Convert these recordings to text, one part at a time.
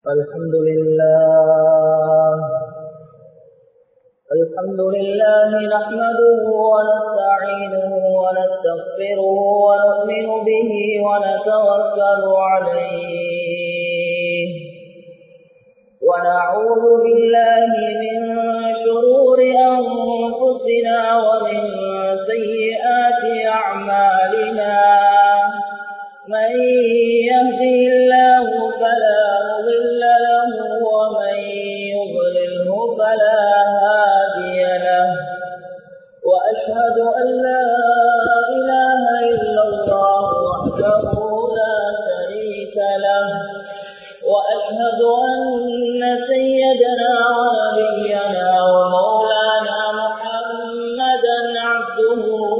الحمد لله الحمد لله نحمده ونستعينه ونستغفره ونؤمن به ونتوكل عليه ونعوذ بالله من شرور أنفسنا ومن سيئات أعمالنا من يهدي الله فلا مضل له ومن يضلله فلا هادي له وأشهد أن لا إله إلا الله وحده لا شريك له وأشهد أن سيدنا ونبينا ومولانا محمدا عبده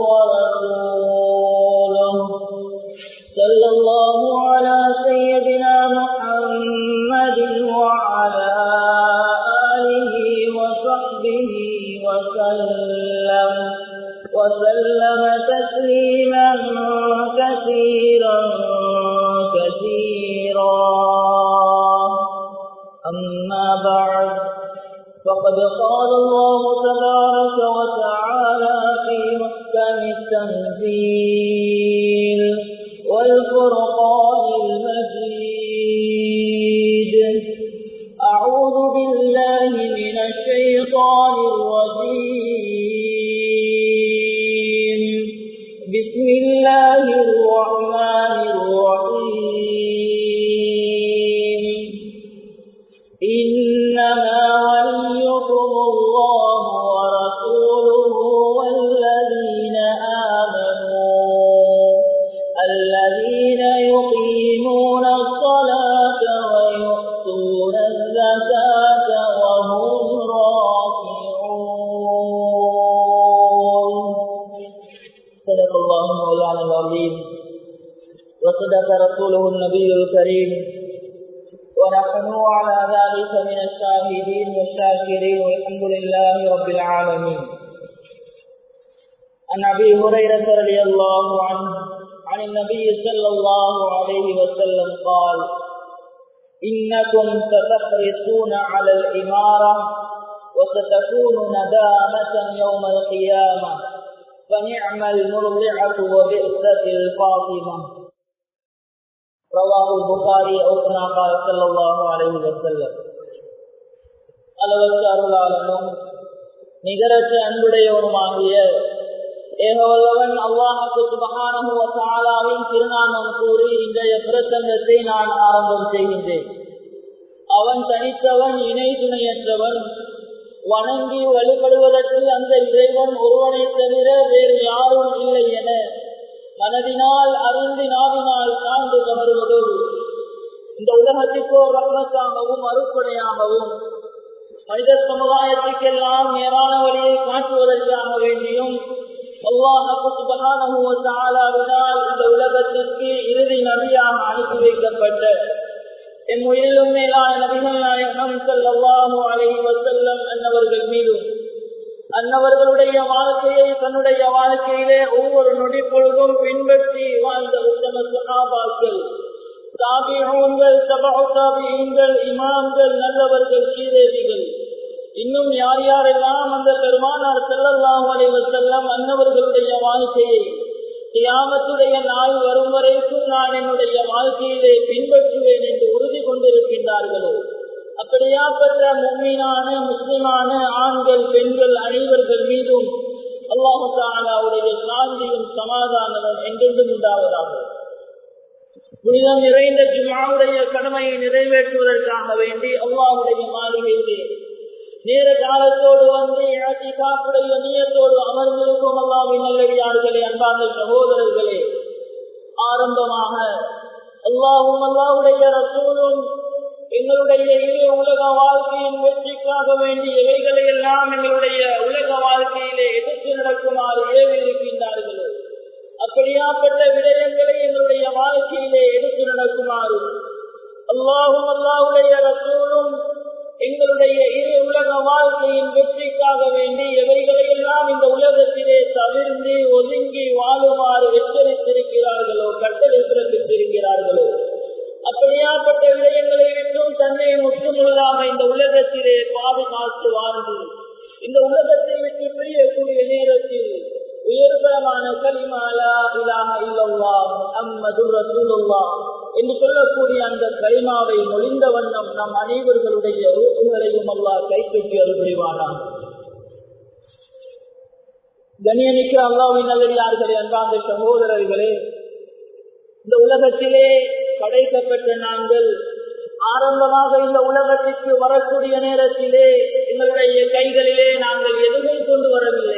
ورسوله صلى الله على سيدنا محمد وعلى آله وصحبه وسلم وسلم تسليما كثيرا كثيرا أما بعد فقد قال الله تبارك وتعالى في محكم التنزيل والفرقان المجيد أعوذ بالله من الشيطان الرجيم بسم الله الرحمن الرحيم إنما وليكم الله ورسوله والذين آمنوا الذين يقيمون الصلاة ويؤتون الزكاة وهم راكعون صدق الله مولانا العظيم وصدق رسوله النبي الكريم ونحن على ذلك من الشاهدين والشاكرين والحمد لله رب العالمين عن ابي هريره رضي الله عنه عن النبي صلى الله عليه وسلم قال انكم ستحرصون على الاماره وستكون ندامه يوم القيامه فنعم المرضعه وبئست الفاطمه رواه البخاري او كما قال صلى الله عليه وسلم அளவற்ற அருளாளனும் நிகரற்ற அன்புடையவனுமாகிய ஏகவல்லவன் அல்லாஹுக்கு சுபகானவின் திருநாமம் கூறி இன்றைய பிரசங்கத்தை நான் ஆரம்பம் செய்கின்றேன் அவன் தனித்தவன் இணை துணையற்றவன் வணங்கி வழிபடுவதற்கு அந்த இறைவன் ஒருவனை தவிர வேறு யாரும் இல்லை என மனதினால் அறிந்து நாவினால் சார்ந்து கமருவதோடு இந்த உலகத்திற்கோ ரத்னத்தாகவும் அறுப்படையாகவும் மனித சமுதாயத்திற்கெல்லாம் நேரான வழியை காட்டுவதற்காக வேண்டியும் அல்லாஹாலாவினால் இந்த உலகத்திற்கு இறுதி நபியாக அனுப்பி வைக்கப்பட்ட என் உயிரிலும் மேலான நபிகள் நாயகம் செல்லவாஹு அலஹி வசல்லம் அன்னவர்கள் மீதும் அன்னவர்களுடைய வாழ்க்கையை தன்னுடைய வாழ்க்கையிலே ஒவ்வொரு நொடி பொழுதும் பின்பற்றி வாழ்ந்த உத்தம சகாபாக்கள் தாபிகள் சபாபிகள் இமாம்கள் நல்லவர்கள் சீரேதிகள் இன்னும் யார் யாரெல்லாம் அந்த பெருமானார் செல்லல்லாம் அலைவர் செல்லம் அன்னவர்களுடைய வாழ்க்கையை தியாகத்துடைய நாள் வரும் வரைக்கும் நான் என்னுடைய வாழ்க்கையிலே பின்பற்றுவேன் என்று உறுதி கொண்டிருக்கின்றார்களோ அப்படியாப்பட்ட மும்மீனான முஸ்லிமான ஆண்கள் பெண்கள் அனைவர்கள் மீதும் அல்லாஹு தாலாவுடைய சாந்தியும் சமாதானமும் என்றென்றும் உண்டாவதாக புனிதம் நிறைந்த ஜுமாவுடைய கடமையை நிறைவேற்றுவதற்காக வேண்டி அல்லாஹுடைய மாளிகையிலே நேர காலத்தோடு வந்து இழத்தி காப்புடைய நீயத்தோடு அமர்ந்திருக்கும் அல்லாவின் நல்லடியார்களே அன்பான சகோதரர்களே ஆரம்பமாக அல்லாஹும் அல்லாவுடைய ரசூலும் எங்களுடைய இளைய உலக வாழ்க்கையின் வெற்றிக்காக வேண்டிய இவைகளை எல்லாம் எங்களுடைய உலக வாழ்க்கையிலே எதிர்த்து நடக்குமாறு ஏவி இருக்கின்றார்களோ அப்படியாப்பட்ட விடயங்களை எங்களுடைய வாழ்க்கையிலே எடுத்து நடக்குமாறு அல்லாஹும் அல்லாவுடைய ரசூலும் எங்களுடைய இரு உலக வாழ்க்கையின் வெற்றிக்காக வேண்டி எவைகளை எல்லாம் இந்த உலகத்திலே தவிர்ந்து ஒதுங்கி வாழுமாறு எச்சரித்திருக்கிறார்களோ கட்டளை பிறப்பித்திருக்கிறார்களோ அப்படியாப்பட்ட விடயங்களை விட்டும் தன்னை முழுதாக இந்த உலகத்திலே பாதுகாத்து வாழ்ந்து இந்த உலகத்தை விட்டு பிரியக்கூடிய நேரத்தில் உயர்தரமான கலிமாலா இலாக இல்லல்லா முஹம்மது ரசூலுல்லா என்று சொல்லக்கூடிய அந்த கலிமாவை மொழிந்த வண்ணம் நம் அனைவர்களுடைய ரூபங்களையும் அல்லா கைப்பற்றி அருள்புரிவானான் கண்ணியமிக்க அல்லாவின் நல்லடியார்களே அன்பாந்த சகோதரர்களே இந்த உலகத்திலே படைக்கப்பட்ட நாங்கள் ஆரம்பமாக இந்த உலகத்திற்கு வரக்கூடிய நேரத்திலே எங்களுடைய கைகளிலே நாங்கள் எதுவுமே கொண்டு வரவில்லை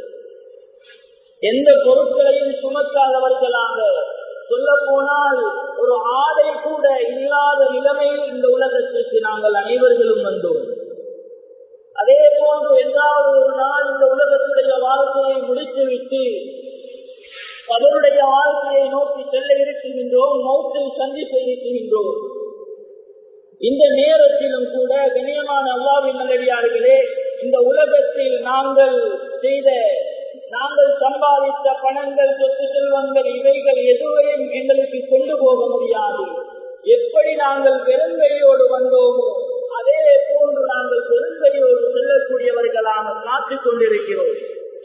எந்த பொருட்களையும் சுமக்காதவர்களாக சொல்ல போனால் ஒரு ஆடை கூட இல்லாத நிலைமையில் இந்த உலகத்திற்கு நாங்கள் அனைவர்களும் வந்தோம் அதே போன்று என்றாவது ஒரு நாள் இந்த உலகத்துடைய வாழ்க்கையை முடித்துவிட்டு அவருடைய வாழ்க்கையை நோக்கி செல்ல இருக்கின்றோம் மௌத்தை சந்திக்க இருக்கின்றோம் இந்த நேரத்திலும் கூட கணியமான அல்லாவின் நல்லடியார்களே இந்த உலகத்தில் நாங்கள் செய்த நாங்கள் சம்பாதித்த பணங்கள் சொத்து செல்வங்கள் இவைகள் எதுவையும் எங்களுக்கு கொண்டு போக முடியாது எப்படி நாங்கள் பெருங்கையோடு வந்தோமோ அதே போன்று நாங்கள் பெருங்கையோடு செல்லக்கூடியவர்களாக காத்துக் கொண்டிருக்கிறோம்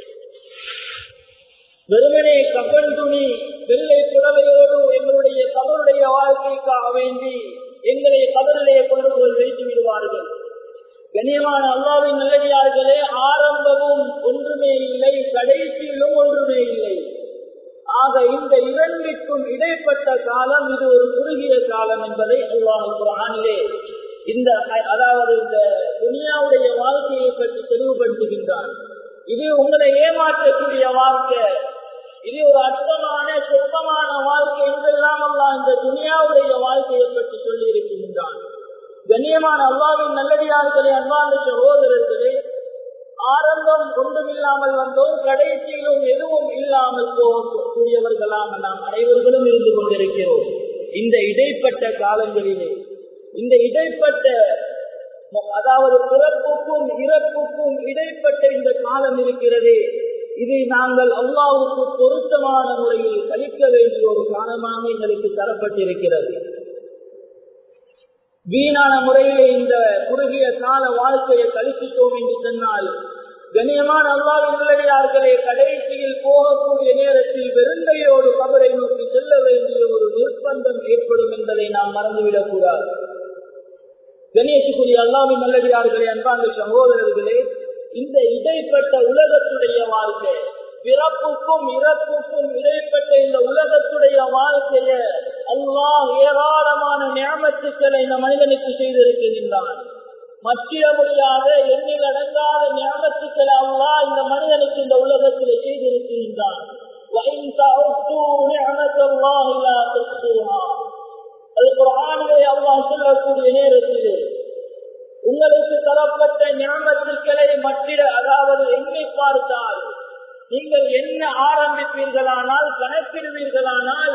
வெறுமனே கப்பன் துணி வெள்ளை புடவையோடு எங்களுடைய கபருடைய வாழ்க்கைக்காக வேண்டி எங்களை கபரிலேயே கொண்டு போய் வைத்து விடுவார்கள் கண்ணியமான அல்லாவின் நல்லடியார்களே ஆரம்பமும் ஒன்றுமே இல்லை கடைசியிலும் ஒன்றுமே இல்லை ஆக இந்த இரண்டிற்கும் இடைப்பட்ட காலம் இது ஒரு குறுகிய காலம் என்பதை அல்லாஹ் குரானிலே இந்த அதாவது இந்த துனியாவுடைய வாழ்க்கையை பற்றி தெளிவுபடுத்துகின்றான் இது உங்களை ஏமாற்றக்கூடிய வாழ்க்கை இது ஒரு அர்த்தமான சொற்பமான வாழ்க்கை என்றெல்லாம் அல்லாஹ் இந்த துனியாவுடைய வாழ்க்கையை பற்றி சொல்லி இருக்கின்றான் கண்ணியமான அல்லாவின் நல்லடியார்களே அன்பார்ந்த சகோதரர்களே ஆரம்பம் ஒன்றுமில்லாமல் வந்தோம் கடைசியிலும் எதுவும் இல்லாமல் போகக்கூடியவர்களாக நாம் அனைவர்களும் இருந்து கொண்டிருக்கிறோம் இந்த இடைப்பட்ட காலங்களிலே இந்த இடைப்பட்ட அதாவது பிறப்புக்கும் இறப்புக்கும் இடைப்பட்ட இந்த காலம் இருக்கிறதே இதை நாங்கள் அல்லாவுக்கு பொருத்தமான முறையில் கழிக்க வேண்டிய ஒரு காலமாக எங்களுக்கு தரப்பட்டிருக்கிறது வீணான முறையிலே இந்த குறுகிய கால வாழ்க்கையை கழிச்சிட்டோம் என்று சொன்னால் கண்ணியமான அல்லாவின் நிலையார்களே கடைசியில் போகக்கூடிய நேரத்தில் வெறுங்கையோடு கபரை நோக்கி செல்ல வேண்டிய ஒரு நிர்பந்தம் ஏற்படும் என்பதை நாம் மறந்துவிடக் கூடாது கணேசுக்குரிய அல்லாவின் நல்லடியார்களே அன்பாங்க சகோதரர்களே இந்த இடைப்பட்ட உலகத்துடைய வாழ்க்கை பிறப்புக்கும் இறப்புக்கும் இடைப்பட்ட இந்த உலகத்துடைய வாழ்க்கைய அல்லாஹ் ஏராளமான ஞாபகத்துக்களை இந்த மனிதனுக்கு செய்திருக்கின்றான் மற்றிட முடியாத எண்ணில் அடங்காத ஞாபகத்துக்களை அல்லாஹ் இந்த மனிதனுக்கு இந்த உலகத்தில் செய்திருக்கின்றான் அல்லாஹ் சொல்லக்கூடிய நேரத்திலே உங்களுக்கு தரப்பட்ட ஞாபகத்துக்களை மற்றிட அதாவது எண்ணி பார்த்தால் நீங்கள் என்ன ஆரம்பிப்பீர்களானால் கணக்கிடுவீர்களானால்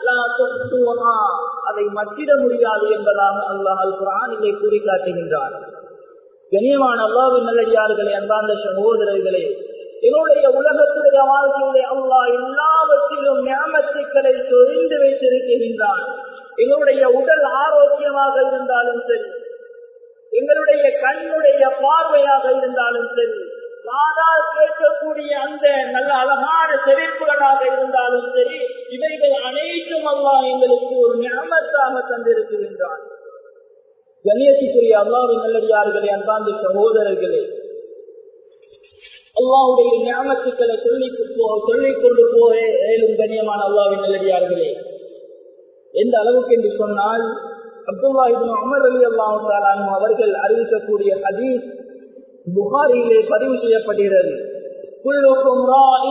அதை மற்றிட முடியாது என்பதாக அல்லாஹ் அல் குரானிலே கூறி காட்டுகின்றார் கனியமான அல்லாவின் நல்லடியார்களே அன்பார்ந்த சகோதரர்களே என்னுடைய உலகத்துடைய வாழ்க்கையிலே அல்லாஹ் எல்லாவற்றிலும் ஞாபகத்துக்களை சொரிந்து வைத்திருக்கின்றான் எங்களுடைய உடல் ஆரோக்கியமாக இருந்தாலும் சரி எங்களுடைய கண்ணுடைய பார்வையாக இருந்தாலும் சரி காதால் கேட்கக்கூடிய அந்த நல்ல அழகான செழிப்புகளாக இருந்தாலும் சரி இவைகள் அனைத்தும் அல்லா எங்களுக்கு ஒரு ஞாபகத்தாக தந்திருக்கின்றான் கண்ணியத்துக்குரிய அல்லாவின் நல்லடியார்களே அன்பாந்த சகோதரர்களே அல்லாவுடைய ஞாபகத்துக்களை சொல்லி சொல்லிக் கொண்டு போக ஏழும் கண்ணியமான அல்லாவின் நல்லடியார்களே எந்த அளவுக்கு என்று சொன்னால் அப்துல்லா இபின் அமர் அலி அல்லாஹாலும் அவர்கள் அறிவிக்கக்கூடிய ஹதீஸ் புகாரியிலே பதிவு செய்யப்படுகிறது குல்லுக்கும்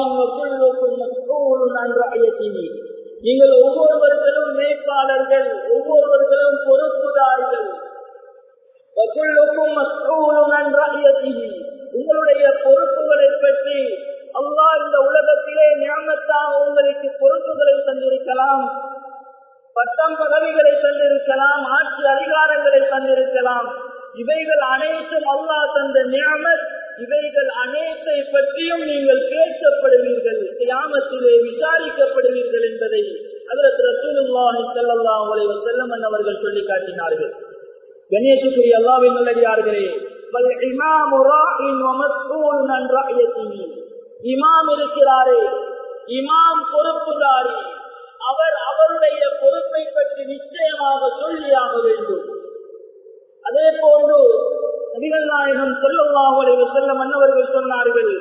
நீங்கள் ஒவ்வொருவர்களும் மேற்பாளர்கள் ஒவ்வொருவர்களும் பொறுப்புதார்கள் உங்களுடைய பொறுப்புகளை பற்றி அல்லாஹ் இந்த உலகத்திலே ஞானத்தாக உங்களுக்கு பொறுப்புகளை தந்திருக்கலாம் பட்டம் பதவிகளை தந்திருக்கலாம் ஆட்சி அதிகாரங்களை தந்திருக்கலாம் இவைகள் அனைத்தும் அல்லாஹ் தந்த நியமத் இவைகள் அனைத்தை பற்றியும் நீங்கள் கேட்கப்படுவீர்கள் கிராமத்திலே விசாரிக்கப்படுவீர்கள் என்பதை அதற்கு ரசூலுல்லாஹி ஸல்லல்லாஹு அலைஹி வஸல்லம் அவர்கள் சொல்லி காட்டினார்கள் கணேசுக்குரிய அல்லாவின் நல்லடியார்களே இமாம் இருக்கிறாரே இமாம் பொறுப்புதாரி அவர் அவருடைய பொறுப்பை பற்றி நிச்சயமாக சொல்லியாக வேண்டும் அதே போன்று நபிகள் நாயகம் செல்லுல்லாஹலை செல்ல மன்னவர்கள் சொன்னார்கள்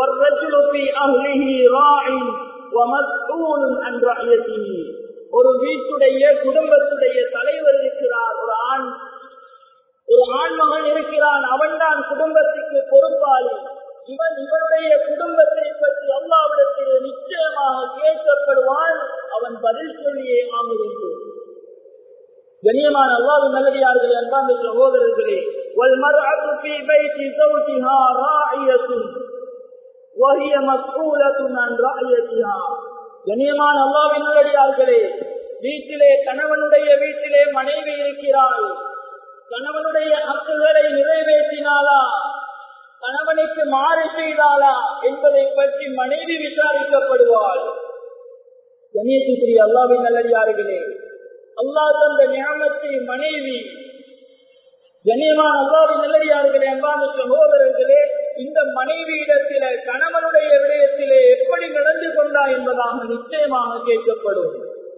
ஒரு வீட்டுடைய குடும்பத்துடைய தலைவர் இருக்கிறார் ஒரு ஆண் ஒரு ஆண்மகன் இருக்கிறான் அவன்தான் குடும்பத்துக்கு பொறுப்பாளி இவன் இவனுடைய குடும்பத்தை பற்றி அல்லாவிடத்தில் நிச்சயமாக கேட்கப்படுவான் அவன் பதில் சொல்லியே ஆக வேண்டும் கண்ணியமான அல்லாவின் நல்லடியார்களே அன்பாந்த சகோதரர்களே والمرأة في بيت زوجها راعية وهي مسؤولة عن رعيتها கண்ணியமான அல்லாவின் நல்லடியார்களே வீட்டிலே கணவனுடைய வீட்டிலே மனைவி இருக்கிறாள் கணவனுடைய ஹக்குகளை நிறைவேற்றினாளா கணவனுக்கு மாறு செய்தாளா என்பதை பற்றி மனைவி விசாரிக்கப்படுவாள் கணேசுக்குரிய அல்லாவின் நல்லடியார்களே அல்லா தந்த ஞானத்தை மனைவி கண்ணியமான அல்லாவின் நல்லடியார்களே அன்பான சகோதரர்களே இந்த மனைவியிடத்தில கணவனுடைய விடயத்திலே எப்படி நடந்து கொண்டா என்பதாக நிச்சயமாக கேட்கப்படும்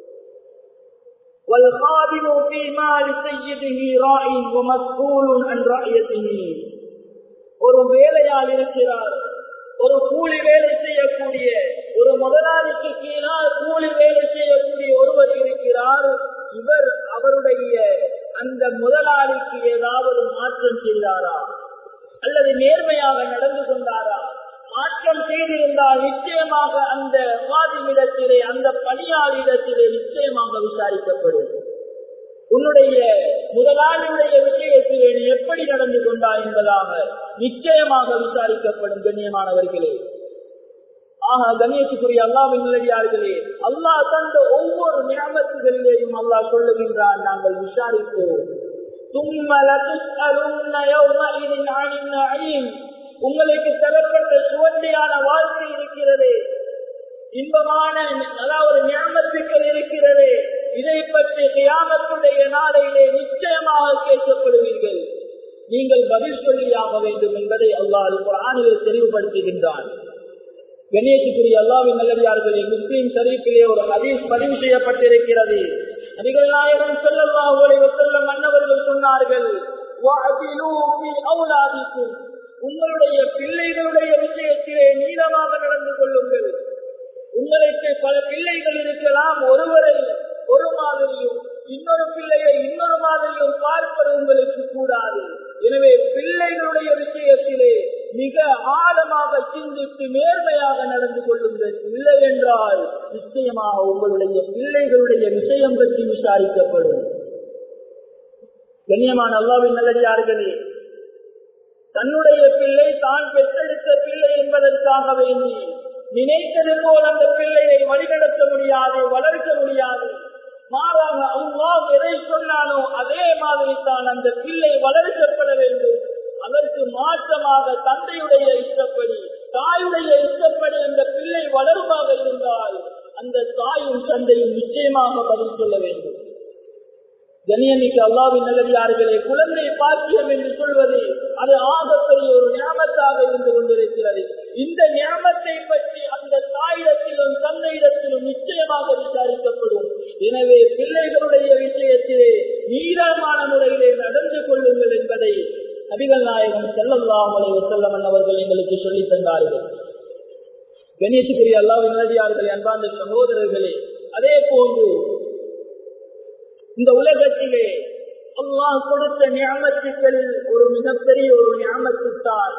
والخادم في مال سيده راع ومسؤول عن رعيته ஒரு வேலையால் இருக்கிறார் ஒரு கூலி வேலை செய்யக்கூடிய ஒரு முதலாளிக்கு கீழால் கூலி வேலை செய்யக்கூடிய ஒருவர் இருக்கிறார் இவர் அவருடைய அந்த முதலாளிக்கு ஏதாவது மாற்றம் செய்தாரா அல்லது நேர்மையாக நடந்து கொண்டாரா மாற்றம் செய்திருந்தால் நிச்சயமாக அந்த வாதிமிடத்திலே அந்த பணியாளிடத்திலே நிச்சயமாக விசாரிக்கப்படும் உன்னுடைய முதலாளியுடைய விஷயத்திலே நீ எப்படி நடந்து கொண்டா என்பதாக நிச்சயமாக விசாரிக்கப்படும் கண்ணியமானவர்களே ஆக கணேசுக்குரிய அல்லாவின் நிலையார்களே அல்லாஹ் தந்த ஒவ்வொரு ஞாபகங்களிலேயும் அல்லாஹ் சொல்லுகின்றான் நாங்கள் விசாரிப்போம் உங்களுக்கு தரப்பட்ட சுவண்டியான வாழ்க்கை இருக்கிறது இன்பமான அதாவது ஞாபகத்துக்கள் இருக்கிறது இதை பற்றி கியாமத்துடைய நாளையிலே நிச்சயமாக கேட்கப்படுவீர்கள் நீங்கள் பதில் சொல்லியாக வேண்டும் என்பதை அல்லாஹ் குரானில் தெளிவுபடுத்துகின்றான் கணேசுக்குரிய அல்லாவின் நல்லடியார்களே முஸ்லீம் ஷரீஃபிலே ஒரு ஹதீஸ் பதிவு செய்யப்பட்டிருக்கிறது நபிகள் நாயகம் செல்லல்லாஹுலை செல்ல மன்னவர்கள் சொன்னார்கள் உங்களுடைய பிள்ளைகளுடைய விஷயத்திலே நீளமாக நடந்து கொள்ளுங்கள் உங்களுக்கு பல பிள்ளைகள் இருக்கலாம் ஒருவரை ஒரு மாதிரியும் இன்னொரு பிள்ளையை இன்னொரு மாதிரியும் பார்ப்பது உங்களுக்கு கூடாது எனவே பிள்ளைகளுடைய விஷயத்திலே மிக ஆழமாக சிந்தித்து நேர்மையாக நடந்து கொள்ளுங்கள் இல்லை என்றால் நிச்சயமாக உங்களுடைய பிள்ளைகளுடைய விஷயம் பற்றி விசாரிக்கப்படும் கண்ணியமான அல்லாவின் நல்லடியார்களே தன்னுடைய பிள்ளை தான் பெற்றெடுத்த பிள்ளை என்பதற்காக வேண்டி நினைத்தது போல் அந்த பிள்ளையை வழிநடத்த முடியாது வளர்க்க முடியாது மாறாக அல்லாஹ் எதை சொன்னானோ அதே மாதிரி தான் அந்த பிள்ளை வளர்க்கப்பட வேண்டும் அதற்கு மாற்றமாக தந்தையுடைய இஷ்டப்படி தாயுடைய இஷ்டப்படி அந்த பிள்ளை வளருமாக இருந்தால் அந்த தாயும் தந்தையும் நிச்சயமாக பதில் சொல்ல வேண்டும் கண்ணியமிக்கு அல்லாவின் நல்லடியார்களே குழந்தை பாக்கியம் என்று சொல்வது அது ஆகப்பெரிய ஒரு ஞாபகத்தாக இருந்து கொண்டிருக்கிறது இந்த ஞாபகத்தை பற்றி அந்த தாயிடத்திலும் தந்தையிடத்திலும் நிச்சயமாக விசாரிக்கப்படும் எனவே பிள்ளைகளுடைய விஷயத்திலே நீளமான முறையிலே நடந்து கொள்ளுங்கள் என்பதை நபிகள் நாயகம் செல்லல்லாமலை செல்லவன் அவர்கள் எங்களுக்கு சொல்லித் தந்தார்கள் கணேசுக்குரிய அல்லாவின் நல்லடியார்களே அன்பார்ந்த சகோதரர்களே அதே போன்று இந்த உலகத்திலே அல்லாஹ் கொடுத்த ஞாபகத்துக்களில் ஒரு மிகப்பெரிய ஒரு ஞாபகத்தால்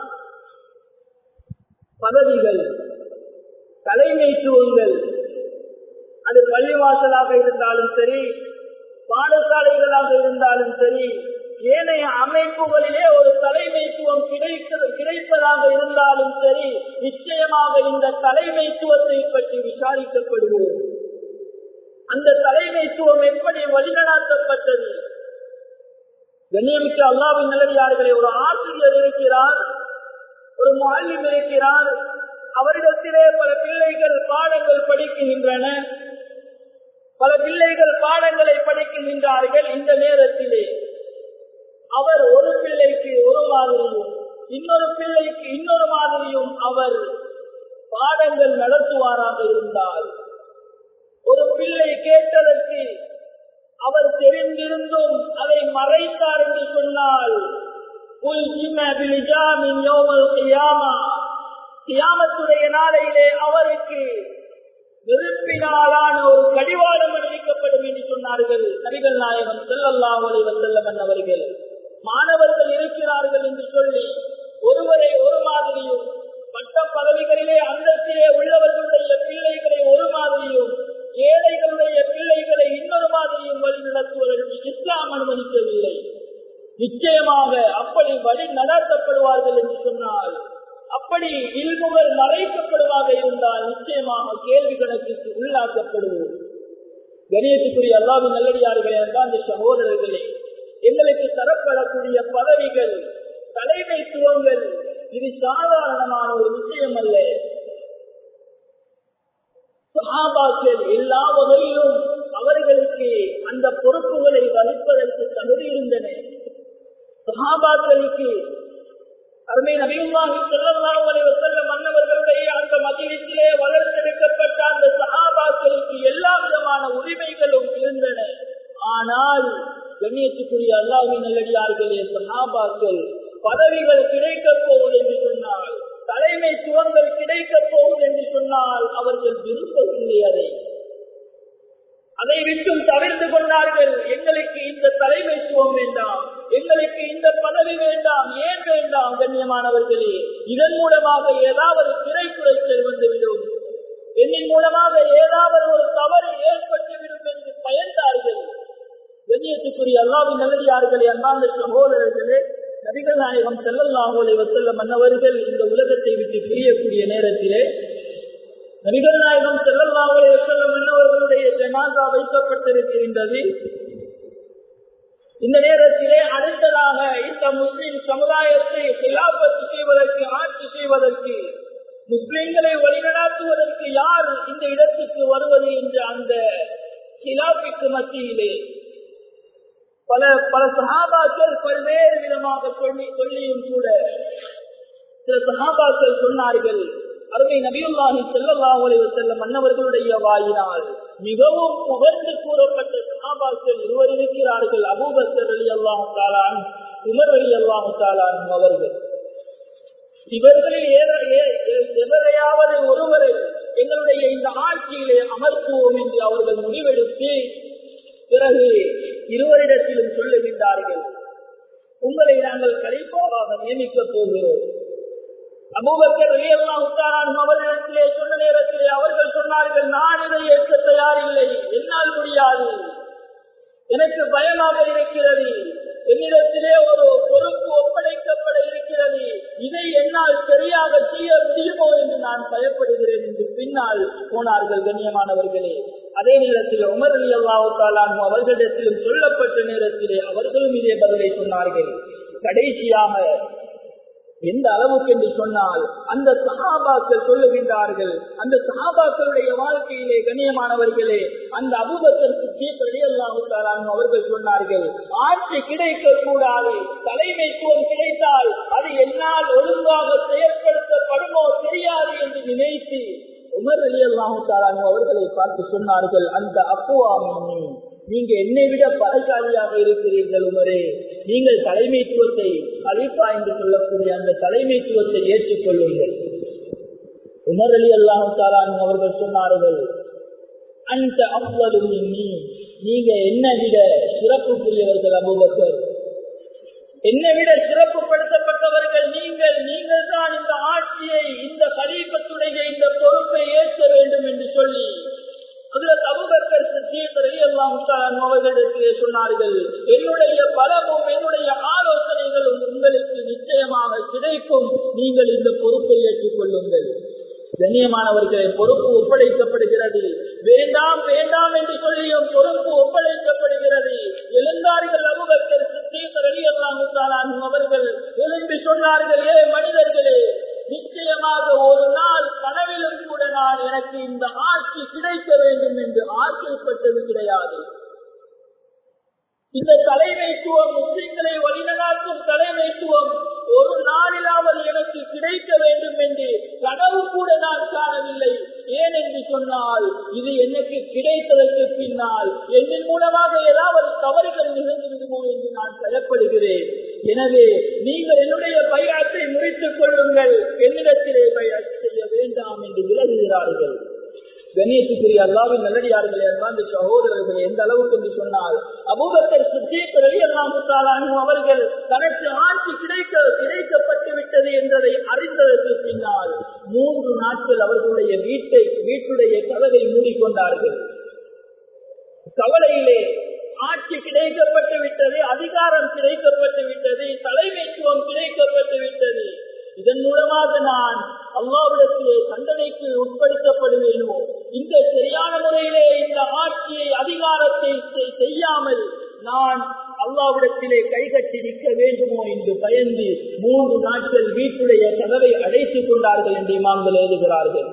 பதவிகள் தலைமைத்துவங்கள் அது பள்ளிவாசலாக இருந்தாலும் சரி பாடசாலைகளாக இருந்தாலும் சரி ஏனைய அமைப்புகளிலே ஒரு தலைமைத்துவம் கிடைக்க கிடைப்பதாக இருந்தாலும் சரி நிச்சயமாக இந்த தலைமைத்துவத்தை பற்றி விசாரிக்கப்படுவோம் அந்த தலைமைத்துவம் எப்படி வழிநடாத்தப்பட்டது கண்ணியமிக்க அல்லாவின் நிலவியார்களே ஒரு ஆசிரியர் இருக்கிறார் ஒரு மாலிம் இருக்கிறார் அவரிடத்திலே பல பிள்ளைகள் பாடங்கள் படிக்கின்றன பல பிள்ளைகள் பாடங்களை படிக்கின்றார்கள் இந்த நேரத்திலே அவர் ஒரு பிள்ளைக்கு ஒரு மாதிரியும் இன்னொரு பிள்ளைக்கு இன்னொரு மாதிரியும் அவர் பாடங்கள் நடத்துவாராக இருந்தால் ஒரு பிள்ளை கேட்டதற்கு அவர் தெரிந்திருந்தும் அதை மறைத்தார் என்று சொன்னால் கியாமத்துடைய நாளையிலே அவருக்கு நெருப்பினாலான ஒரு கடிவாளம் அளிக்கப்படும் என்று சொன்னார்கள் நபிகள் நாயகம் செல்லல்லா ஒளிவர் செல்லவன் அவர்கள் மாணவர்கள் இருக்கிறார்கள் என்று சொல்லி ஒருவரை ஒரு மாதிரியும் பட்ட பதவிகளிலே அந்தத்திலே உள்ளவர்களுடைய பிள்ளைகளை ஒரு மாதிரியும் ஏழைகளுடைய பிள்ளைகளை இன்னொரு மாதிரியும் வழி நடத்துவதற்கு இஸ்லாம் அனுமதிக்கவில்லை நிச்சயமாக அப்படி வழி நடத்தப்படுவார்கள் என்று சொன்னால் அப்படி இல்முகள் மறைக்கப்படுவாக இருந்தால் நிச்சயமாக கேள்வி கணக்கிற்கு உள்ளாக்கப்படுவோம் கணியத்துக்குரிய அல்லாவின் நல்லடியார்களே அந்த சகோதரர்களே எங்களுக்கு தரப்படக்கூடிய பதவிகள் தலைமைத்துவங்கள் இது சாதாரணமான ஒரு விஷயம் அல்ல சஹாபாக்கள் எல்லா வகையிலும் அவர்களுக்கு அந்த பொறுப்புகளை வகிப்பதற்கு தகுதி இருந்தன சஹாபாக்களுக்கு அருமை நபியுல்லாஹி ஸல்லல்லாஹு அலைஹி வஸல்லம் மன்னவர்களுடைய அந்த மஜிலிஸிலே வளர்த்தெடுக்கப்பட்ட அந்த சஹாபாக்களுக்கு எல்லா விதமான உரிமைகளும் இருந்தன ஆனால் கண்ணியத்துக்குரிய அல்லாஹ்வின் நல்லடியார்களே சஹாபாக்கள் பதவிகள் கிடைக்கப் போகுது என்று சொன்னால் தலைமைத்துவங்கள் கிடைக்கப் போகுது என்று சொன்னால் அவர்கள் விரும்பவில்லை அதை அதை விட்டும் தவிர்த்து கொண்டார்கள் எங்களுக்கு இந்த தலைமைத்துவம் வேண்டாம் எங்களுக்கு இந்த பதவி வேண்டாம் ஏன் வேண்டாம் கண்ணியமானவர்களே இதன் மூலமாக ஏதாவது திரை குறைச்சல் வந்துவிடும் என்னின் மூலமாக ஏதாவது ஒரு தவறு ஏற்பட்டுவிடும் என்று பயந்தார்கள் கண்ணியத்துக்குரிய அல்லாவின் நல்லடியார்களே அன்பார்ந்த சகோதரர்களே நபிகள் நாயகம் செல்லல்லாஹோலை வசல்ல மன்னவர்கள் இந்த உலகத்தை விட்டு பிரியக்கூடிய நேரத்திலே நபிகள் நாயகம் செல்லல்லாஹோலை வசல்ல மன்னவர்களுடைய ஜனாதா வைக்கப்பட்டிருக்கின்றது இந்த நேரத்திலே அடுத்ததாக இந்த முஸ்லிம் சமுதாயத்தை சிலாபத்து செய்வதற்கு ஆட்சி செய்வதற்கு முஸ்லிம்களை வழிநடாத்துவதற்கு யார் இந்த இடத்துக்கு வருவது என்ற அந்த சிலாப்பிற்கு மத்தியிலே பல பல சகாபாக்கள் பல்வேறு விதமாக சொல்லி சொல்லியும் கூட சில சகாபாக்கள் சொன்னார்கள் அருமை நபியுல்லாஹி செல்லல்லாஹு அலைஹி செல்லம் மன்னவர்களுடைய வாயினால் மிகவும் புகழ்ந்து கூறப்பட்ட சகாபாக்கள் இருவர் இருக்கிறார்கள் அபூபக்கர் அலி அல்லாஹு தாலான் உமர் அலி அல்லாஹு தாலான் அவர்கள் இவர்களில் எவரையாவது ஒருவரை எங்களுடைய இந்த ஆட்சியிலே அமர்த்துவோம் என்று அவர்கள் முடிவெடுத்து பிறகு இருவரிடத்திலும் சொல்லுகின்றார்கள் உங்களை நாங்கள் கலிப்பாவாக நியமிக்கப் போகிறோம் அபூபக்கர் அவர்களிடத்திலே சொன்ன நேரத்திலே அவர்கள் சொன்னார்கள் நான் இதை ஏற்க தயாரில்லை என்னால் முடியாது எனக்கு பயமாக இருக்கிறது என்னிடத்திலே ஒரு பொறுப்பு ஒப்படைக்கப்பட இருக்கிறது இதை என்னால் சரியாக செய்ய முடியுமோ என்று நான் பயப்படுகிறேன் என்று பின்னால் போனார்கள் கண்ணியமானவர்களே அதே நேரத்தில் உமர் அலி அல்லாவுக்காலான் அவர்களிடத்திலும் சொல்லப்பட்ட நேரத்திலே அவர்களும் இதே பதிலை சொன்னார்கள் கடைசியாக எந்த அளவுக்கு என்று சொன்னால் அந்த சகாபாக்கள் சொல்லுகின்றார்கள் அந்த சகாபாக்களுடைய வாழ்க்கையிலே கண்ணியமானவர்களே அந்த அபுபக்கர் அல்லாஹாலும் அவர்கள் சொன்னார்கள் ஆட்சி கிடைக்க கூடாது தலைமைத்துவம் கிடைத்தால் அது என்னால் ஒழுங்காக செயல்படுத்தப்படுமோ தெரியாது என்று நினைத்து உமர் அலி அல்லாஹாலும் அவர்களை பார்த்து சொன்னார்கள் அந்த அப்புவாமி நீங்க என்னை விட பலசாலியாக இருக்கிறீர்கள் உமரே நீங்கள் தலைமைத்துவத்தை அலிஃபா என்று சொல்லக்கூடிய அந்த தலைமைத்துவத்தை ஏற்றுக்கொள்ளுங்கள் உமர் அலி அல்லாஹாலான் அவர்கள் சொன்னார்கள் அந்த அவ்வளவு நீ நீங்க என்ன விட சிறப்புக்குரியவர்கள் அபுபக்கர் என்னை விட சிறப்புப்படுத்தப்பட்டவர்கள் நீங்கள் நீங்கள் தான் இந்த ஆட்சியை இந்த கலீபத்துடைய இந்த பொறுப்பை ஏற்க வேண்டும் என்று சொல்லி அதுல அபுபக்கர் அவர்களிடத்திலே சொன்னார்கள் என்னுடைய பலமும் என்னுடைய ஆலோசனைகளும் உங்களுக்கு நிச்சயமாக கிடைக்கும் நீங்கள் இந்த பொறுப்பை ஏற்றுக் கொள்ளுங்கள் கண்ணியமானவர்களே பொறுப்பு ஒப்படைக்கப்படுகிறது வேண்டாம் வேண்டாம் என்று சொல்லியும் பொறுப்பு ஒப்படைக்கப்படுகிறது எழுந்தார்கள் அபுபக்கர் அவர்கள் எழும்பி சொன்னார்கள் ஏ மனிதர்களே நிச்சயமாக ஒரு நாள் கனவிலும் கூட நான் எனக்கு இந்த ஆட்சி கிடைக்க வேண்டும் என்று ஆசைப்பட்டது கிடையாது இந்த தலைமைத்துவம் முஸ்லிம்களை வழிநடாத்தும் தலைமைத்துவம் ஒரு நாளிலாவது எனக்கு கிடைக்க வேண்டும் என்று கனவு கூட நான் காணவில்லை ஏன் என்று சொன்னால் இது எனக்கு கிடைத்ததற்கு பின்னால் என்னின் மூலமாக ஏதாவது தவறுகள் நிகழ்ந்து விடுமோ என்று நான் பயப்படுகிறேன் எனவே நீங்கள் என்னுடைய பையாத்தை முடித்துக் கொள்ளுங்கள் என்னிடத்திலே பையாட் செய்ய வேண்டாம் என்று விலகுகிறார்கள் கணேசுக்குரிய அல்லாவின் நல்லடியார்களே அன்பாந்த சகோதரர்கள் எந்த அளவுக்கு என்று சொன்னால் அபூபக்கர் சுத்தீக் ரவி அல்லாமுத்தாலும் அவர்கள் தனக்கு ஆட்சி கிடைக்க கிடைக்கப்பட்டு விட்டது என்பதை அறிந்ததற்கு பின்னால் மூன்று நாட்கள் அவர்களுடைய வீட்டை வீட்டுடைய கதவை மூடிக்கொண்டார்கள் கவலையிலே ஆட்சி கிடைக்கப்பட்டு விட்டது அதிகாரம் கிடைக்கப்பட்டு விட்டது தலைமைத்துவம் கிடைக்கப்பட்டு விட்டது இதன் மூலமாக நான் அல்லாவிடத்திலே தண்டனைக்கு உட்படுத்தப்படுவேனோ இந்த சரியான முறையிலே இந்த ஆட்சியை அதிகாரத்தை செய்யாமல் நான் அல்லாவிடத்திலே கைகட்டி நிற்க வேண்டுமோ என்று பயந்து மூன்று நாட்கள் வீட்டுடைய கதவை அடைத்துக் கொண்டார்கள் என்று இமாம்கள் எழுதுகிறார்கள்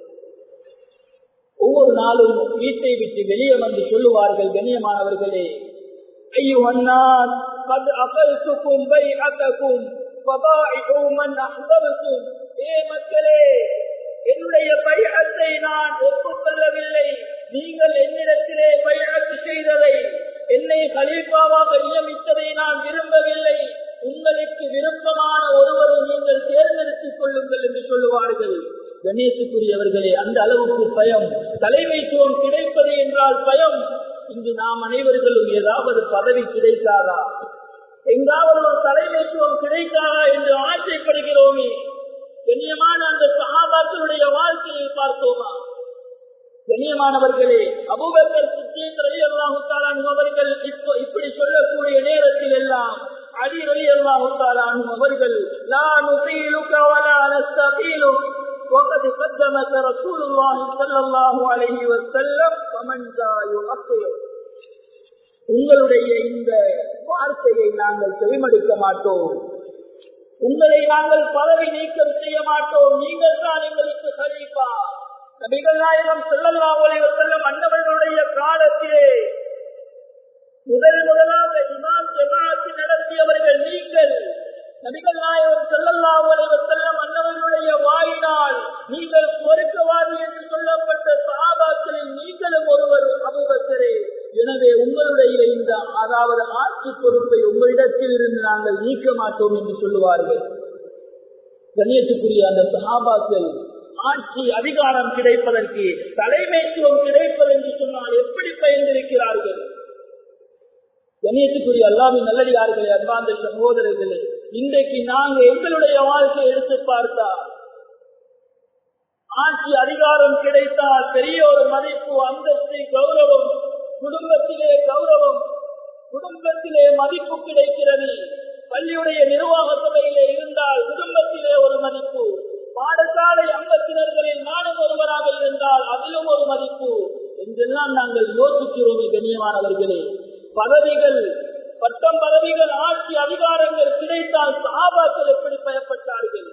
ஒவ்வொரு நாளும் வீட்டை விட்டு வெளியே வந்து சொல்லுவார்கள் கண்ணியமானவர்களே ஐயோ அண்ணா قد أقلتكم بيعتكم فبائعوا من أحببتم ஏ மக்களே என்னுடைய பையத்தை நான் ஒப்புக்கொள்ளவில்லை நீங்கள் என்னிடத்திலே பையத்து செய்ததை என்னை கலீஃபாவாக நியமித்ததை நான் விரும்பவில்லை உங்களுக்கு விருப்பமான ஒருவரை நீங்கள் தேர்ந்தெடுத்துக் கொள்ளுங்கள் என்று சொல்லுவார்கள் கணேசுக்குரியவர்களே அந்த அளவுக்கு பயம் தலைமைத்துவம் கிடைப்பது என்றால் பயம் இங்கு நாம் அனைவர்களும் ஏதாவது பதவி கிடைக்காதா எங்காவது ஒரு தலைமைத்துவம் கிடைக்காதா என்று ஆசைப்படுகிறோமே கண்ணியமான அந்த சகாபாக்களுடைய வாழ்க்கையை பார்த்தோமா கண்ணியமானவர்களே அபுபக்கர் சித்தேன் ரவி அல்லாஹுத்தாலான் அவர்கள் இப்போ இப்படி சொல்லக்கூடிய நேரத்தில் எல்லாம் அடி ரவி அல்லாஹுத்தாலான் அவர்கள் நான் ولا نستقيلك وقد قدمك رسول الله صلى الله عليه وسلم ومن ذا يؤخر உங்களுடைய இந்த வார்த்தையை நாங்கள் செவிமடுக்க மாட்டோம் உங்களை நாங்கள் பதவி நீக்கம் செய்ய மாட்டோம் நீங்கள் தான் எங்களுக்கு சரீபா நபிகள் நாயகம் செல்லல்லாமலை செல்லும் அன்னவர்களுடைய காலத்திலே முதல் முதலாக இமாம் ஜமாத்து நடத்தியவர்கள் நீங்கள் நபிகள் நாயகம் செல்லல்லாமலை செல்லும் அன்னவர்களுடைய வாயினால் நீங்கள் பொறுக்கவாதி என்று சொல்லப்பட்ட சகாபாக்களில் நீங்களும் ஒருவர் அபுபக்கரே எனவே உங்களுடைய இந்த அதாவது ஆட்சி பொறுப்பை உங்களிடத்தில் இருந்து நாங்கள் நீக்க மாட்டோம் என்று சொல்லுவார்கள் கண்ணியத்துக்குரிய அந்த சகாபாக்கள் ஆட்சி அதிகாரம் கிடைப்பதற்கு தலைமைத்துவம் கிடைப்பது என்று சொன்னால் எப்படி பயந்திருக்கிறார்கள் கண்ணியத்துக்குரிய அல்லாவின் நல்லடியார்களே அன்பாந்த சகோதரர்களே இன்றைக்கு நாங்க எங்களுடைய வாழ்க்கையை எடுத்து பார்த்தா ஆட்சி அதிகாரம் கிடைத்தால் பெரிய ஒரு மதிப்பு அந்தஸ்து கௌரவம் குடும்பத்திலே கௌரவம் குடும்பத்திலே மதிப்பு கிடைக்கிறது பள்ளியுடைய நிர்வாக சபையிலே இருந்தால் குடும்பத்திலே ஒரு மதிப்பு பாடசாலை அங்கத்தினர்களில் நானும் ஒருவராக இருந்தால் அதிலும் ஒரு மதிப்பு என்றெல்லாம் நாங்கள் யோசிக்கிறோமே கண்ணியமானவர்களே பதவிகள் பட்டம் பதவிகள் ஆட்சி அதிகாரங்கள் கிடைத்தால் சாபாக்கள் எப்படி பயப்பட்டார்கள்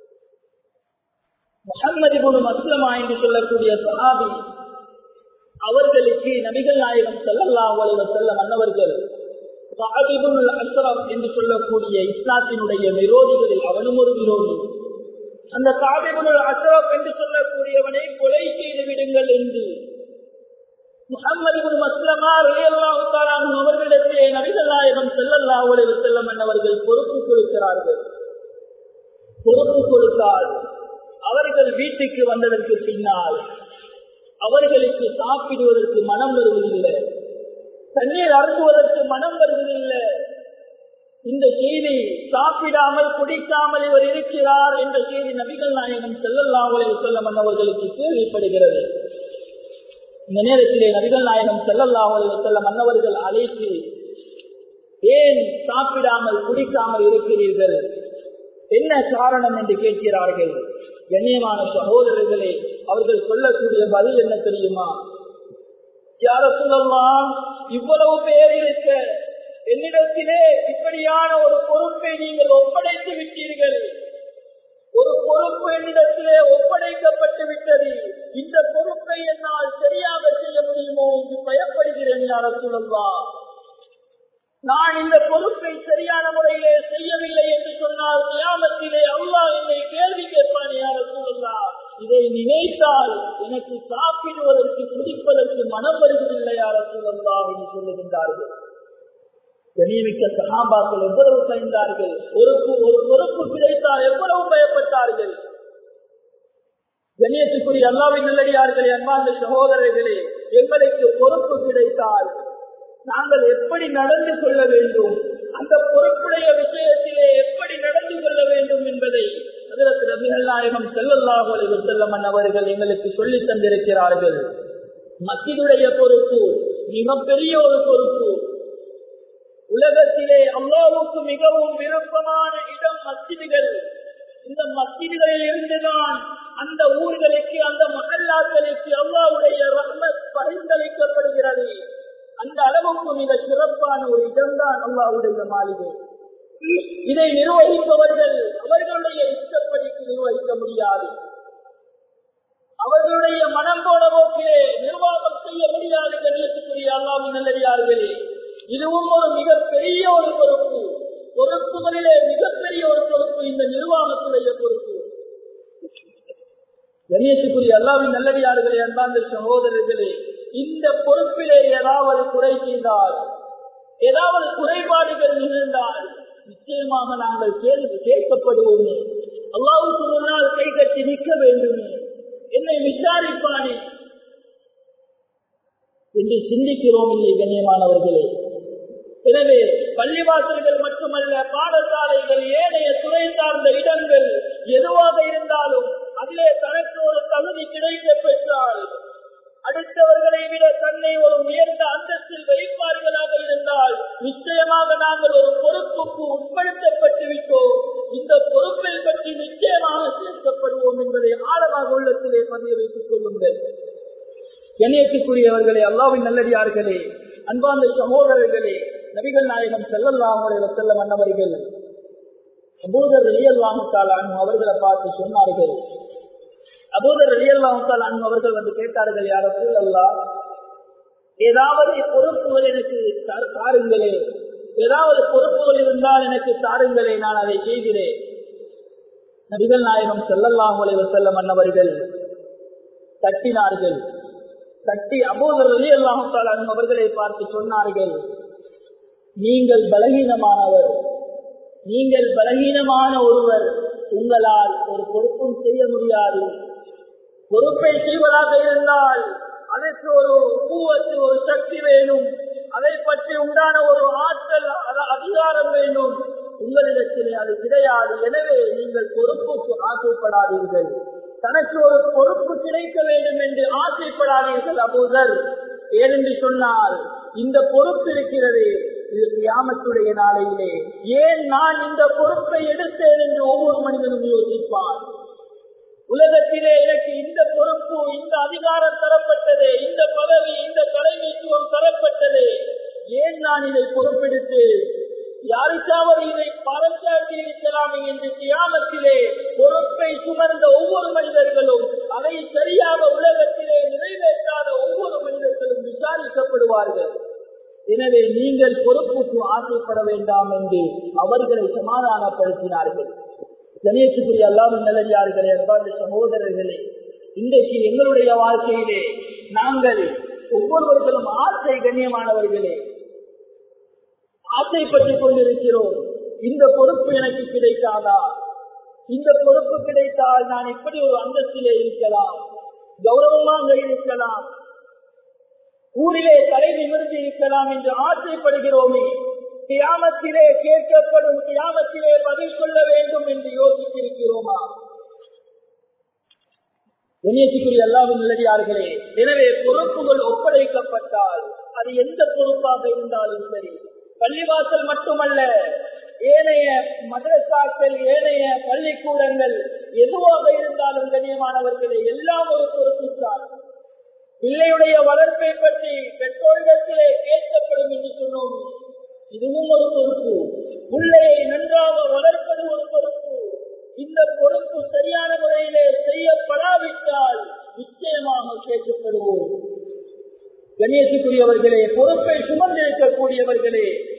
முகம்மது குரு மஸ்லமா என்று சொல்லக்கூடிய சஹாபி அவர்களுக்கு நபிகள் நாயகம் செல்லல்லா செல்ல மன்னவர்கள் அஸ்ரம் என்று சொல்லக்கூடிய இஸ்லாத்தினுடைய விரோதிகளில் அவனும் ஒரு விரோதி அந்த காபிபுல் அஸ்ரப் என்று சொல்லக்கூடியவனை கொலை செய்து விடுங்கள் என்று முகம்மது மஸ்லமா ரேல்லாவுத்தாலும் அவர்களிடத்திலே நபிகள் நாயகம் செல்லல்லா செல்லம் என்னவர்கள் பொறுப்பு கொடுக்கிறார்கள் பொறுப்பு கொடுத்தால் அவர்கள் வீட்டுக்கு வந்ததற்கு பின்னால் அவர்களுக்கு சாப்பிடுவதற்கு மனம் வருவதில்லை தண்ணீர் அருந்துவதற்கு மனம் வருவதில்லை இந்த செய்தி சாப்பிடாமல் குடிக்காமல் இவர் இருக்கிறார் என்ற செய்தி நபிகள் நாயகம் செல்லல்லாவலை செல்லம் அவர்களுக்கு கேள்விப்படுகிறது இந்த நேரத்திலே நபிகள் நாயகம் செல்லல்லாவலை செல்ல மன்னவர்கள் அழைத்து ஏன் சாப்பிடாமல் குடிக்காமல் இருக்கிறீர்கள் என்ன காரணம் என்று கேட்கிறார்கள் கண்ணியமான சகோதரர்களே அவர்கள் சொல்லக்கூடிய பதில் என்ன தெரியுமா யார சொல்லலாம் இவ்வளவு பேர் இருக்க என்னிடத்திலே இப்படியான ஒரு பொறுப்பை நீங்கள் ஒப்படைத்து விட்டீர்கள் ஒரு பொறுப்பு என்னிடத்திலே ஒப்படைக்கப்பட்டு விட்டது இந்த பொறுப்பை என்னால் சரியாக செய்ய முடியுமோ என்று பயப்படுகிறேன் யார சொல்லலாம் நான் இந்த பொறுப்பை சரியான முறையிலே செய்யவில்லை என்று சொன்னால் கியாமத்திலே அல்லாஹ் என்னை கேள்வி கேட்பான் யார் சூழல்லா இதை நினைத்தால் எனக்கு சாப்பிடுவதற்கு குடிப்பதற்கு மனம் வருவதில்லை யார் சூழல்லா என்று சொல்லுகின்றார்கள் கனியமிக்க சகாபாக்கள் எவ்வளவு பயந்தார்கள் ஒரு ஒரு பொறுப்பு கிடைத்தால் எவ்வளவு பயப்பட்டார்கள் கண்ணியத்துக்குரிய அல்லாவின் நல்லடியார்களே அன்பார்ந்த சகோதரர்களே எங்களுக்கு பொறுப்பு கிடைத்தால் நாங்கள் எப்படி நடந்து கொள்ள வேண்டும் அந்த பொறுப்புடைய விஷயத்திலே எப்படி நடந்து கொள்ள வேண்டும் என்பதை அதற்கு ரபிகள் நாயகம் செல்லல்லாஹு செல்லமன் அவர்கள் எங்களுக்கு சொல்லித் தந்திருக்கிறார்கள் மத்தியுடைய பொறுப்பு மிகப்பெரிய ஒரு பொறுப்பு உலகத்திலே அல்லாவுக்கு மிகவும் விருப்பமான இடம் மத்திதுகள் இந்த மத்திதுகளில் இருந்துதான் அந்த ஊர்களுக்கு அந்த மகல்லாக்களுக்கு அல்லாவுடைய ரஹ்மத் பரிந்தளிக்கப்படுகிறது அந்த அளவுக்கு மிக சிறப்பான ஒரு இடம்தான் அல்லாவுடைய மாளிகை இதை நிர்வகிப்பவர்கள் அவர்களுடைய இஷ்டப்படிக்கு நிர்வகிக்க முடியாது அவர்களுடைய மனம் போன போக்கிலே நிர்வாகம் செய்ய முடியாது கணியத்துக்குரிய அல்லாவின் நல்லடியார்களே இதுவும் ஒரு மிகப்பெரிய ஒரு பொறுப்பு பொறுப்புகளிலே மிகப்பெரிய ஒரு பொறுப்பு இந்த நிர்வாகத்துடைய பொறுப்பு கணியத்துக்குரிய அல்லாவின் நல்லடியார்களே அன்பாந்த சகோதரர்களே இந்த பொறுப்பிலே ஏதாவது குறை செய்தால் ஏதாவது குறைபாடுகள் நிகழ்ந்தால் நிச்சயமாக நாங்கள் கேள்வி கேட்கப்படுவோமே அல்லாவுக்கு முன்னால் கை கட்டி நிற்க வேண்டுமே என்னை விசாரிப்பானே என்று சிந்திக்கிறோம் இல்லை கண்ணியமானவர்களே எனவே பள்ளிவாசல்கள் மட்டுமல்ல பாடசாலைகள் ஏனைய துறை சார்ந்த இடங்கள் எதுவாக இருந்தாலும் அதிலே தனக்கு ஒரு தகுதி கிடைக்க பெற்றால் அடுத்தவர்களை விட தன்னை ஒரு உயர்ந்த அந்தஸ்தில் வைப்பார்களாக இருந்தால் நிச்சயமாக நாங்கள் ஒரு பொறுப்புக்கு உட்படுத்தப்பட்டு விட்டோம் இந்த பொறுப்பை பற்றி நிச்சயமாக சேர்க்கப்படுவோம் என்பதை ஆழமாக உள்ளத்திலே பதிய வைத்துக் கொள்ளுங்கள் கண்ணியத்துக்குரியவர்களே அல்லாவின் நல்லடியார்களே அன்பார்ந்த சகோதரர்களே நபிகள் நாயகம் செல்லல்லாமலை செல்ல மன்னவர்கள் அபூதர் வெளியல்லாமுத்தால் அவர்களை பார்த்து சொன்னார்கள் அபூதர் வெளியல்லாமுத்தால் அவர்கள் வந்து கேட்டார்கள் யார சூழல்லா ஏதாவது பொறுப்புகள் எனக்கு தாருங்களே ஏதாவது பொறுப்புகள் இருந்தால் எனக்கு தாருங்களே நான் அதை செய்கிறேன் நபிகள் நாயகம் செல்லல்லாமலை செல்ல மன்னவர்கள் தட்டினார்கள் தட்டி அபூதர் வெளி அல்லாஹால் அவர்களை பார்த்து சொன்னார்கள் நீங்கள் பலகீனமானவர் நீங்கள் பலகீனமான ஒருவர் உங்களால் ஒரு பொறுப்பும் செய்ய முடியாது பொறுப்பை செய்வதாக இருந்தால் அதற்கு ஒரு பூவத்து ஒரு சக்தி வேணும் அதை பற்றி உண்டான ஒரு ஆற்றல் அதிகாரம் வேண்டும் உங்களிடத்திலே அது கிடையாது எனவே நீங்கள் பொறுப்புக்கு ஆசைப்படாதீர்கள் தனக்கு ஒரு பொறுப்பு கிடைக்க வேண்டும் என்று ஆசைப்படாதீர்கள் அபூதர் ஏனென்று சொன்னால் இந்த பொறுப்பு இருக்கிறது இது கியாமத்துடைய நாளையிலே ஏன் நான் இந்த பொறுப்பை எடுத்தேன் என்று ஒவ்வொரு மனிதனும் யோசிப்பார் உலகத்திலே எனக்கு இந்த பொறுப்பு இந்த அதிகாரம் தரப்பட்டது இந்த பதவி இந்த தலைமைத்துவம் தரப்பட்டது ஏன் நான் இதை பொறுப்பெடுத்து யாருக்காவது இதை பரஞ்சாட்டி இருக்கலாமே என்று கியாமத்திலே பொறுப்பை சுமந்த ஒவ்வொரு மனிதர்களும் அதை சரியாக உலகத்திலே நிறைவேற்றாத ஒவ்வொரு மனிதர்களும் விசாரிக்கப்படுவார்கள் எனவே நீங்கள் பொறுப்புக்கு ஆசைப்பட வேண்டாம் என்று அவர்களை சமாதானப்படுத்தினார்கள் கணேசுக்குரிய அல்லாமல் நல்லடியார்களே அன்பார்ந்த சகோதரர்களே இன்றைக்கு எங்களுடைய வாழ்க்கையிலே நாங்கள் ஒவ்வொருவர்களும் ஆசை கண்ணியமானவர்களே ஆசைப்பட்டுக் கொண்டிருக்கிறோம் இந்த பொறுப்பு எனக்கு கிடைக்காதா இந்த பொறுப்பு கிடைத்தால் நான் இப்படி ஒரு அந்தஸ்திலே இருக்கலாம் கௌரவமாக இருக்கலாம் ஊரிலே தலை நிமிர்ந்து இருக்கலாம் என்று ஆசைப்படுகிறோமே கியாமத்திலே கேட்கப்படும் கியாமத்திலே பதில் சொல்ல வேண்டும் என்று யோசித்திருக்கிறோமா கணேசுக்குரிய எல்லாரும் நிலையார்களே எனவே பொறுப்புகள் ஒப்படைக்கப்பட்டால் அது எந்த பொறுப்பாக இருந்தாலும் சரி பள்ளிவாசல் மட்டுமல்ல ஏனைய மதரசாக்கள் ஏனைய பள்ளிக்கூடங்கள் எதுவாக இருந்தாலும் கண்ணியமானவர்களே எல்லாம் ஒரு பொறுப்புத்தான் பிள்ளையுடைய வளர்ப்பை பற்றி பெற்றோரிடத்திலே கேட்கப்படும் என்று சொன்னோம் இதுவும் ஒரு பொறுப்பு பிள்ளையை நன்றாக வளர்ப்பது ஒரு பொறுப்பு இந்த பொறுப்பு சரியான முறையிலே செய்யப்படாவிட்டால் நிச்சயமாக கேட்கப்படுவோம் கணேசுக்குரியவர்களே பொறுப்பை சுமந்திருக்கக்கூடியவர்களே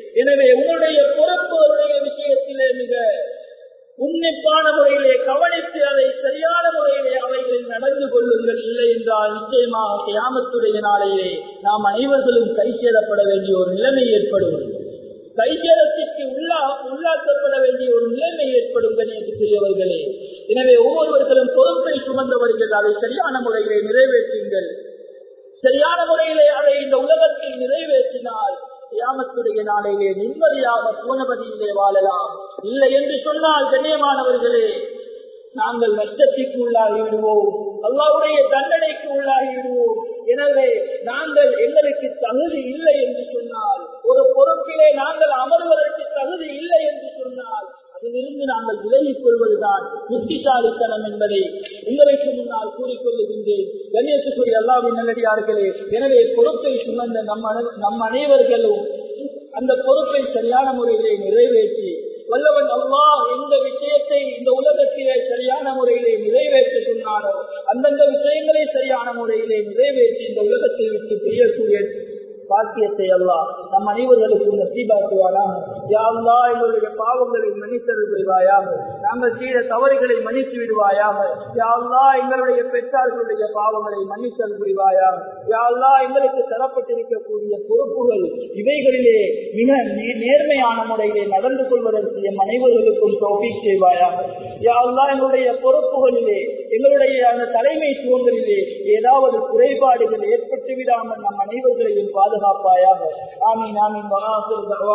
எனவே உங்களுடைய பொறுப்புகளுடைய விஷயத்திலே மிக உன்னிப்பான முறையிலே கவனித்து அதை சரியான முறையிலே அவைகளில் நடந்து கொள்ளுங்கள் இல்லை என்றால் நிச்சயமாக கியாமத்துடைய நாளையிலே நாம் அனைவர்களும் கைசேதப்பட வேண்டிய ஒரு நிலைமை ஏற்படும் கைசேதத்திற்கு உள்ளா உள்ளாக்கப்பட வேண்டிய ஒரு நிலைமை ஏற்படும் கணியத்துக்குரியவர்களே எனவே ஒவ்வொருவர்களும் பொறுப்பை சுமந்தவர்கள் அதை சரியான முறையிலே நிறைவேற்றுங்கள் சரியான முறையிலே அதை இந்த உலகத்தில் நிறைவேற்றினால் கியாமத்துடைய நாளையிலே நிம்மதியாக பூனபதியிலே வாழலாம் இல்லை என்று சொன்னால் கண்ணியமானவர்களே நாங்கள் நஷ்டத்திற்கு உள்ளாகி விடுவோம் அல்லாவுடைய தண்டனைக்கு உள்ளாகி விடுவோம் எனவே நாங்கள் எங்களுக்கு தகுதி இல்லை என்று சொன்னால் ஒரு பொறுப்பிலே நாங்கள் அமர்வதற்கு தகுதி இல்லை என்று சொன்னால் அதிலிருந்து நாங்கள் விலகிக் கொள்வதுதான் புத்திசாலித்தனம் என்பதை உங்களுக்கு முன்னால் கூறிக்கொள்ளுகின்றேன் கணேசக்குரிய அல்லாவின் நல்லடியார்களே எனவே பொறுப்பை சுமந்த நம் அனை- நம் அனைவர்களும் அந்த பொறுப்பை சரியான முறையிலே நிறைவேற்றி வல்லவன் அல்லா எந்த விஷயத்தை இந்த உலகத்திலே சரியான முறையிலே நிறைவேற்ற சொன்னாரோ அந்தந்த விஷயங்களை சரியான முறையிலே நிறைவேற்றி இந்த உலகத்தை விட்டு பிரியக்கூடிய பாக்கியத்தை அல்லா நம் அனைவர்களுக்கும் நசீபாக்குவாராக யா அல்லா எங்களுடைய பாவங்களை மன்னித்தல் புரிவாயாக நாங்கள் செய்த தவறுகளை மன்னித்து விடுவாயாக யா அல்லா எங்களுடைய பெற்றார்களுடைய பாவங்களை மன்னித்தல் புரிவாயாக யா அல்லா எங்களுக்கு தரப்பட்டிருக்கக்கூடிய பொறுப்புகள் இவைகளிலே மிக நே- நேர்மையான முறையிலே நடந்து கொள்வதற்கு எம் அனைவர்களுக்கும் தோப்பிக் செய்வாயாக யா அல்லா எங்களுடைய பொறுப்புகளிலே எங்களுடைய அந்த தலைமைத்துவங்களிலே ஏதாவது குறைபாடுகள் ஏற்பட்டு விடாமல் நம் அனைவர்களையும் பாதுகாப்பாயாக ஆமீன் ஆமீன் வராசில்